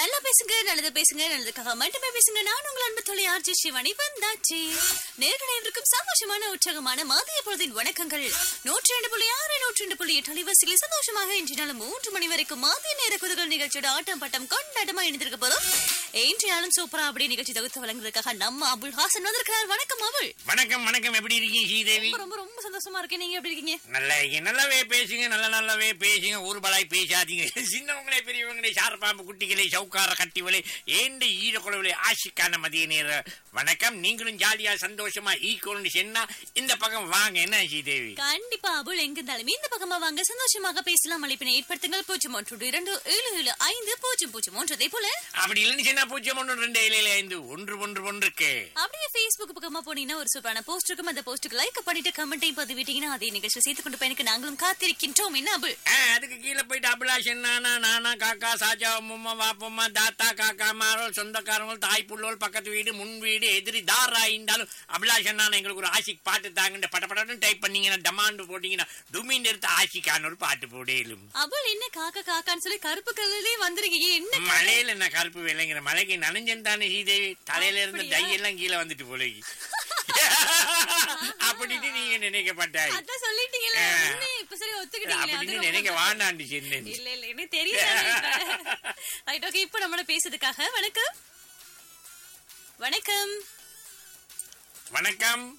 நல்லா பேசுங்க நல்லது பேசுங்க நல்லதுக்காக மட்டுமே பேசுங்க நான் உங்கள் அன்பு தொலை ஆர்ஜி சிவனி வந்தாச்சு நேர்களைவருக்கும் சந்தோஷமான உற்சாகமான மதிய பொழுதின் வணக்கங்கள் நூற்றி ரெண்டு புள்ளி ஆறு நூற்றி ரெண்டு புள்ளி எட்டு அலைவரிசையில் சந்தோஷமாக இன்று நாள் மூன்று மணி வரைக்கும் மதிய நேர குதுகள் நிகழ்ச்சியோட ஆட்டம் பட்டம் கொண்டாட்டமா இணைந்திருக்க போதும் இன்றைய நாளும் சூப்பரா அப்படி நிகழ்ச்சி தொகுத்து வழங்குறதுக்காக நம்ம அபுல் ஹாசன் வந்திருக்கிறார் வணக்கம் அபுல் வணக்கம் வணக்கம் எப்படி இருக்கீங்க ஸ்ரீதேவி ரொம்ப ரொம்ப ரொம்ப சந்தோஷமா இருக்கேன் நீங்க எப்படி இருக்கீங்க நல்லா இருக்கீங்க நல்லாவே பேசுங்க நல்ல நல்லாவே பேசுங்க ஊர்பலாய் பேசாதீங்க சின்னவங்களே பெரியவங்களே சாரப்பாம்பு குட்டிகளே சவுக்கார கட்டிவளே ஏண்ட ஈரக்குழவிலே ஆசிக்கான மதிய நேர வணக்கம் நீங்களும் ஜாலியா சந்தோஷமா ஈக்கோல்னு சொன்னா இந்த பக்கம் வாங்க என்ன ஸ்ரீதேவி கண்டிப்பா அபுல் எங்க இருந்தாலும் இந்த பக்கமா வாங்க சந்தோஷமாக பேசலாம் அழைப்பினை ஏற்படுத்துங்கள் பூஜ்ஜியம் ஒன்று இரண்டு ஏழு ஏழு ஐந்து பூஜ்ஜியம் பூஜ்ஜியம் ஒன்று அதே போல அப்படி இல்லைன்னு சொன்னா பூஜ்ஜியம் ஒன்று ரெண்டு ஏழு ஐந்து ஒன்று ஒன்று ஒன்றுக்கு அப்படியே Facebook பக்கமா போனீங்கன்னா ஒரு சூப்பரான போஸ்ட் இருக்கும் அந்த போஸ்ட்டுக்கு லைக் பண்ணிட்டு கமெண்ட்டையும் பதிவிட்டீங்கன்னா அதே நிகழ்ச்சி சேர்த்து கொண்டு பயணிக்க நாங்களும் காத்திருக்கின்றோம் என்ன அபுல் ஆ, அதுக்கு கீழே போயிட்டு அபிலாஷன் நானா நானா காக்கா சாஜா அம்மா வாப்பம்மா தாத்தா காக்கா மாரோ சொந்தக்காரங்க தாய் புள்ளோல் பக்கத்து வீடு முன் வீடு எதிரி தாரா இருந்தாலும் அபிலாஷன் நானா எங்களுக்கு ஒரு ஆசிக் பாட்டு தாங்கன்னு படப்படன்னு டைப் பண்ணீங்கன்னா டமாண்டு போட்டீங்கன்னா டுமின் எடுத்து ஆசிக்கான ஒரு பாட்டு போடேலும் அபுல் என்ன காக்கா காக்கான்னு சொல்லி கருப்பு கலர்லயே வந்திருக்கீங்க என்ன கதை? மலையில என்ன கருப்பு விளைங்கிற மலைக்கு நனைஞ்சன் தானே ஸ்ரீதேவி தலையில இருந்து அப்படியா? டை எல்லாம் கீழே வந்துட்டு போலக்கு அப்படின்னு நீங்க நினைக்கப்பட்டாய் அதான் சொல்லிட்டீங்கல்ல ஆ. என்ன இப்ப சரி ஒத்துக்கிட்டீங்களே அது அப்படின்னு ரொம்ப நினைக்க சந்தோஷம். வாண்டாண்டு சென்னேன் இல்ல இல்ல எனக்கு தெரியல ரைட் ஓகே இப்போ நம்மள பேசுறதுக்காக வணக்கம் வணக்கம் வணக்கம்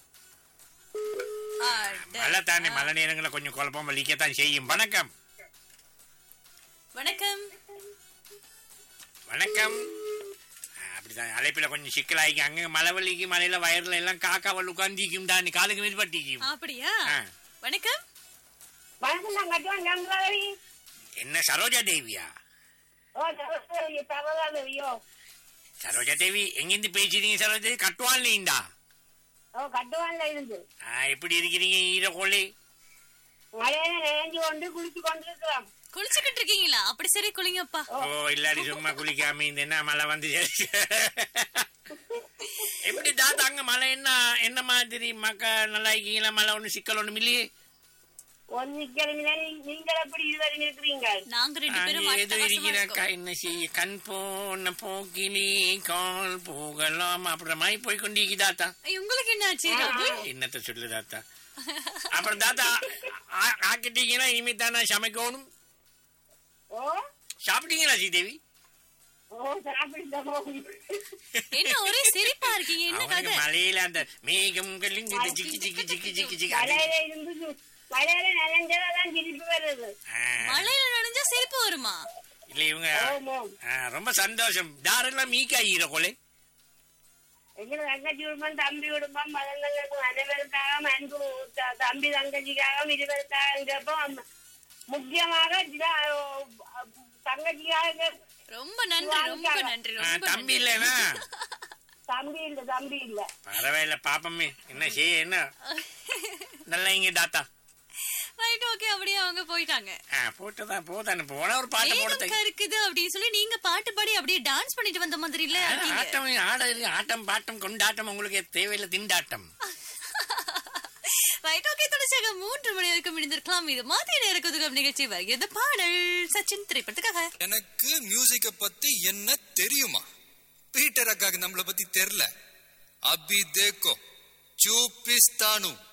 அட. மழை தானே மழை நேரங்கள கொஞ்சம் குழப்பம் வலிக்கத்தான் செய்யும் வணக்கம் வணக்கம் வணக்கம் ஆ, அப்படிதான் அழைப்பில கொஞ்சம் சிக்கலாகி அங்க மழை வலிக்கு மலையில வயர்ல எல்லாம் காக்கா வல் உட்காந்துக்கும் தான் காலுக்கு மீது பட்டிக்கும் அப்படியா ஆ. வணக்கம் வணக்கம் நான் கட்டுவான் சந்திராவதி என்ன சரோஜா தேவியா ஓ சரஸ்வதி பிரபதாதவியோ சரோஜா தேவி எங்கிருந்து பேசுறீங்க சரோஜா தேவி கட்டுவான் நீண்டா ஓ கட்டுவான்ல இருந்து எப்படி இருக்கிறீங்க ஈரக்கோழி மழையில நினைஞ்சு கொண்டு குளிச்சு கொண்டிருக்கிறோம் குளிச்சுக்கிட்டு இருக்கீங்களா அப்படி சரி குளிங்கப்பா ஓ இல்லாடி சும்மா குளிக்காம இந்த என்ன மழை வந்து எப்படி தாத்தா அங்க மழை என்ன என்ன மாதிரி மக்கா நல்லா இருக்கீங்களா மழை ஒண்ணு சிக்கல் ஒண்ணும் இல்லையே ஒரு நிக்கிறீங்க நீங்கள் எப்படி இதுவரை இருக்கிறீங்க நாங்க ரெண்டு பேரும் அங்கே ஏதோ அட்டகாசமா இருக்கிற இருக்கோம். என்ன செய்ய கண் போன போக்கிலே கால் போகலாம் அப்புறம் மாதிரி போய் கொண்டிருக்கி தாத்தா ஐய், உங்களுக்கு என்ன ஆச்சு ராகு? என்னத்த சொல்லு தாத்தா அப்புறம் தாத்தா ஆ- ஆக்கிட்டீங்கன்னா இனிமே தானே சமைக்கணும் ஓ சாப்பிட்டீங்களா ஸ்ரீதேவி ஓ சாப்பிட்டோம் என்ன ஒரே சிரிப்பா இருக்கீங்க என்ன அவனுக்கு கதை மலையில அந்த மேகம் கலிங்குது ஜிக்கி ஜிக்கி ஜிக்கி ஜிக்கி ஜிக்கி அது- மழையில இருந்து மழையில நினைஞ்சதான் திருப்பி வருது ஆ, மழையில நனைஞ்சா சிரிப்பு வருமா இல்ல இவங்க ஓமோ ஆ, ரொம்ப சந்தோஷம் தாரெல்லாம் மீக்கா ஈர கொலை எங்க தங்கச்சி குடும்பம் தம்பி குடும்பம் மதங்களுக்கு அனைவருக்காக அன்பு த- தம்பி தங்கச்சிக்காக இருவருக்காக முக்கியமாக ஜிதா- தங்கச்சிக்காக ரொம்ப நன்றி ரொம்ப நன்றி ஆ, ரொம்ப தம்பி நன்றி. இல்லைனா தம்பி இல்ல தம்பி இல்ல பரவாயில்ல பாப்பமே என்ன செய்ய என்ன நல்லா இங்க தாத்தா ரைட் ஓகே அப்படியே அவங்க போயிட்டாங்க ஆ, போட்டுதான் போதானே போன ஒரு பாட்டு மேகம் போட கருக்குது அப்படின்னு சொல்லி நீங்க பாட்டு பாடி அப்படியே டான்ஸ் பண்ணிட்டு வந்த மாதிரி இல்ல இருக்கீங்க. ஆட்டம் ஆட ஆட்டம் பாட்டம் கொண்டாட்டம் உங்களுக்கு தேவையில்லை திண்டாட்டம் ரைட் ஓகே தொடர்ச்சியாக மூன்று மணி வரைக்கும் இணைந்திருக்கலாம் இது மதிய நேர குதுகம் நிகழ்ச்சி வருகிறது பாடல் சச்சின் திரைப்படத்துக்காக எனக்கு மியூசிக்க பத்தி என்ன தெரியுமா பீட்டர் அக்காக்கு நம்மள பத்தி தெரியல அபி தேக்கோ சூப்பிஸ்தானு